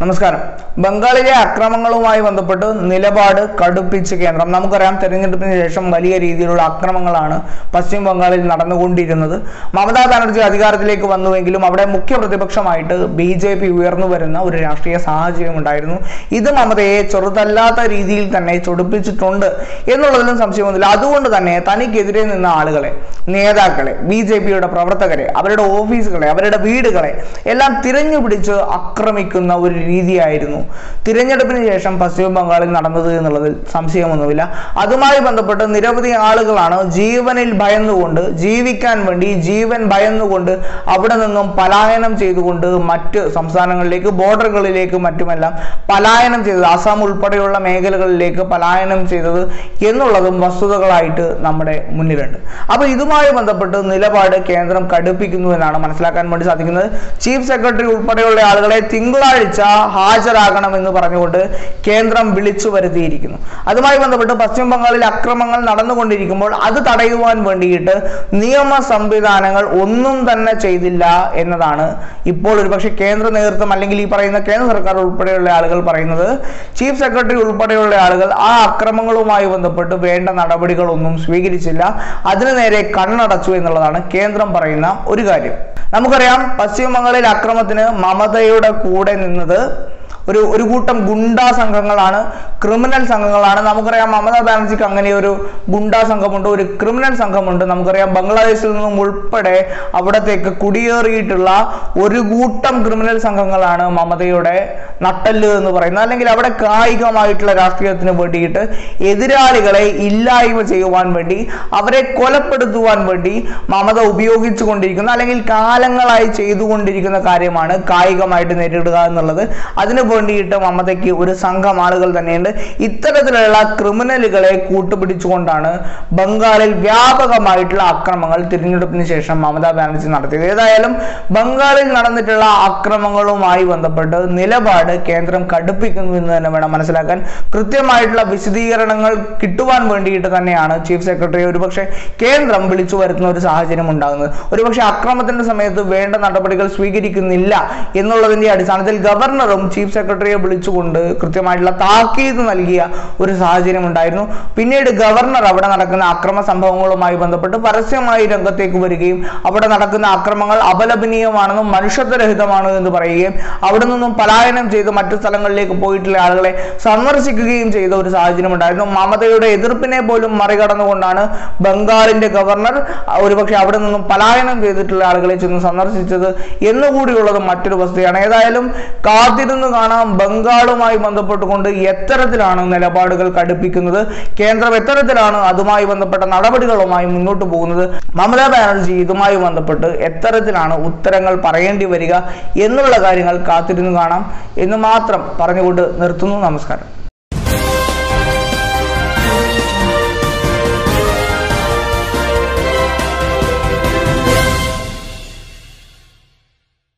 നമസ്കാരം ബംഗാളിലെ അക്രമങ്ങളുമായി ബന്ധപ്പെട്ട് നിലപാട് കടുപ്പിച്ച് കേന്ദ്രം നമുക്കറിയാം തെരഞ്ഞെടുപ്പിന് ശേഷം വലിയ രീതിയിലുള്ള അക്രമങ്ങളാണ് പശ്ചിമ ബംഗാളിൽ നടന്നുകൊണ്ടിരുന്നത് മമതാ ബാനർജി അധികാരത്തിലേക്ക് വന്നുവെങ്കിലും അവിടെ മുഖ്യ പ്രതിപക്ഷമായിട്ട് ബി ജെ പി ഉയർന്നു വരുന്ന ഒരു രാഷ്ട്രീയ സാഹചര്യം ഉണ്ടായിരുന്നു ഇത് മമതയെ ചെറുതല്ലാത്ത രീതിയിൽ തന്നെ ചൊടിപ്പിച്ചിട്ടുണ്ട് എന്നുള്ളതിലും സംശയമൊന്നുമില്ല അതുകൊണ്ട് തന്നെ തനിക്കെതിരെ നിന്ന ആളുകളെ നേതാക്കളെ ബി ജെ പിയുടെ പ്രവർത്തകരെ അവരുടെ ഓഫീസുകളെ അവരുടെ വീടുകളെ എല്ലാം തിരഞ്ഞു പിടിച്ച് ആക്രമിക്കുന്ന ഒരു രീതിയായിരുന്നു തിരഞ്ഞെടുപ്പിന് ശേഷം പശ്ചിമ ബംഗാളിൽ നടന്നത് എന്നുള്ളതിൽ സംശയമൊന്നുമില്ല അതുമായി ബന്ധപ്പെട്ട് നിരവധി ആളുകളാണ് ജീവനിൽ ഭയന്നുകൊണ്ട് ജീവിക്കാൻ വേണ്ടി ജീവൻ ഭയന്നുകൊണ്ട് അവിടെ നിന്നും പലായനം ചെയ്തുകൊണ്ട് മറ്റ് സംസ്ഥാനങ്ങളിലേക്ക് ബോർഡറുകളിലേക്ക് മറ്റുമെല്ലാം പലായനം ചെയ്തത് ആസാം ഉൾപ്പെടെയുള്ള മേഖലകളിലേക്ക് പലായനം ചെയ്തത് എന്നുള്ളതും വസ്തുതകളായിട്ട് നമ്മുടെ മുന്നിലുണ്ട് അപ്പോൾ ഇതുമായി ബന്ധപ്പെട്ട് നിലപാട് കേന്ദ്രം കടുപ്പിക്കുന്നു എന്നാണ് മനസ്സിലാക്കാൻ വേണ്ടി സാധിക്കുന്നത് ചീഫ് സെക്രട്ടറി ഉൾപ്പെടെയുള്ള ആളുകളെ തിങ്കളാഴ്ച ഹാജരാകണമെന്ന് പറഞ്ഞുകൊണ്ട് കേന്ദ്രം വിളിച്ചു വരുത്തിയിരിക്കുന്നു അതുമായി ബന്ധപ്പെട്ട് പശ്ചിമ ബംഗാളിൽ അക്രമങ്ങൾ നടന്നുകൊണ്ടിരിക്കുമ്പോൾ അത് തടയുവാൻ വേണ്ടിയിട്ട് നിയമ സംവിധാനങ്ങൾ ഒന്നും തന്നെ ചെയ്തില്ല എന്നതാണ് ഇപ്പോൾ ഒരുപക്ഷെ കേന്ദ്ര നേതൃത്വം അല്ലെങ്കിൽ ഈ പറയുന്ന കേന്ദ്ര സർക്കാർ ഉൾപ്പെടെയുള്ള ആളുകൾ പറയുന്നത് ചീഫ് സെക്രട്ടറി ഉൾപ്പെടെയുള്ള ആളുകൾ ആ അക്രമങ്ങളുമായി ബന്ധപ്പെട്ട് വേണ്ട നടപടികളൊന്നും സ്വീകരിച്ചില്ല അതിനു നേരെ കണ്ണടച്ചു എന്നുള്ളതാണ് കേന്ദ്രം പറയുന്ന ഒരു കാര്യം നമുക്കറിയാം പശ്ചിമ ബംഗാളിൽ അക്രമത്തിന് മമതയുടെ കൂടെ നിന്നത് ഒരു ഒരു കൂട്ടം ഗുണ്ടാ സംഘങ്ങളാണ് ക്രിമിനൽ സംഘങ്ങളാണ് നമുക്കറിയാം മമതാ ബാനർജിക്ക് അങ്ങനെ ഒരു ഗുണ്ടാ സംഘമുണ്ട് ഒരു ക്രിമിനൽ സംഘമുണ്ട് നമുക്കറിയാം ബംഗ്ലാദേശിൽ നിന്നും ഉൾപ്പെടെ അവിടത്തേക്ക് കുടിയേറിയിട്ടുള്ള ഒരു കൂട്ടം ക്രിമിനൽ സംഘങ്ങളാണ് മമതയുടെ നട്ടല് എന്ന് പറയുന്നത് അല്ലെങ്കിൽ അവിടെ കായികമായിട്ടുള്ള രാഷ്ട്രീയത്തിന് വേണ്ടിയിട്ട് എതിരാളികളെ ഇല്ലായ്മ ചെയ്യുവാൻ വേണ്ടി അവരെ കൊലപ്പെടുത്തുവാൻ വേണ്ടി മമത ഉപയോഗിച്ചു കൊണ്ടിരിക്കുന്ന അല്ലെങ്കിൽ കാലങ്ങളായി ചെയ്തുകൊണ്ടിരിക്കുന്ന കാര്യമാണ് കായികമായിട്ട് നേരിടുക എന്നുള്ളത് അതിന് വേണ്ടിയിട്ട് മമതയ്ക്ക് ഒരു സംഘം ആളുകൾ തന്നെയുണ്ട് ഇത്തരത്തിലുള്ള ക്രിമിനലുകളെ കൂട്ടുപിടിച്ചുകൊണ്ടാണ് ബംഗാളിൽ വ്യാപകമായിട്ടുള്ള അക്രമങ്ങൾ തിരഞ്ഞെടുപ്പിന് ശേഷം മമതാ ബാനർജി നടത്തിയത് ഏതായാലും ബംഗാളിൽ നടന്നിട്ടുള്ള അക്രമങ്ങളുമായി ബന്ധപ്പെട്ട് നിലപാട് കേന്ദ്രം കടുപ്പിക്കുന്നു എന്ന് തന്നെ വേണം മനസ്സിലാക്കാൻ കൃത്യമായിട്ടുള്ള വിശദീകരണങ്ങൾ കിട്ടുവാൻ വേണ്ടിയിട്ട് തന്നെയാണ് ചീഫ് സെക്രട്ടറി ഒരുപക്ഷെ കേന്ദ്രം വിളിച്ചു വരുത്തുന്ന ഒരു സാഹചര്യം ഉണ്ടാകുന്നത് ഒരുപക്ഷെ അക്രമത്തിന്റെ സമയത്ത് വേണ്ട നടപടികൾ സ്വീകരിക്കുന്നില്ല എന്നുള്ളതിന്റെ അടിസ്ഥാനത്തിൽ ഗവർണറും ചീഫ് സെക്രട്ടറിയെ വിളിച്ചുകൊണ്ട് കൃത്യമായിട്ടുള്ള താക്കീത് നൽകിയ ഒരു സാഹചര്യം ഉണ്ടായിരുന്നു പിന്നീട് ഗവർണർ അവിടെ നടക്കുന്ന അക്രമ സംഭവങ്ങളുമായി ബന്ധപ്പെട്ട് പരസ്യമായി രംഗത്തേക്ക് വരികയും അവിടെ നടക്കുന്ന അക്രമങ്ങൾ അപലപനീയമാണെന്നും മനുഷ്യത്വരഹിതമാണ് എന്ന് പറയുകയും അവിടെ നിന്നും പലായനം ചെയ്ത് മറ്റു സ്ഥലങ്ങളിലേക്ക് പോയിട്ടുള്ള ആളുകളെ സന്ദർശിക്കുകയും ചെയ്ത ഒരു സാഹചര്യം ഉണ്ടായിരുന്നു മമതയുടെ എതിർപ്പിനെ പോലും മറികടന്നുകൊണ്ടാണ് ബംഗാളിന്റെ ഗവർണർ ഒരുപക്ഷെ അവിടെ നിന്നും പലായനം ചെയ്തിട്ടുള്ള ആളുകളെ ചെന്ന് സന്ദർശിച്ചത് എന്നുകൂടിയുള്ളത് മറ്റൊരു വസ്തുതയാണ് ഏതായാലും കാത്തിരുന്ന് കാണാം ബംഗാളുമായി ബന്ധപ്പെട്ടുകൊണ്ട് എത്തരത്തിലാണ് നിലപാടുകൾ കടുപ്പിക്കുന്നത് കേന്ദ്രം എത്തരത്തിലാണ് അതുമായി ബന്ധപ്പെട്ട നടപടികളുമായി മുന്നോട്ട് പോകുന്നത് മമതാ ബാനർജി ഇതുമായി ബന്ധപ്പെട്ട് എത്തരത്തിലാണ് ഉത്തരങ്ങൾ പറയേണ്ടി വരിക എന്നുള്ള കാര്യങ്ങൾ കാത്തിരുന്ന് കാണാം എന്ന് മാത്രം പറഞ്ഞുകൊണ്ട് നിർത്തുന്നു നമസ്കാരം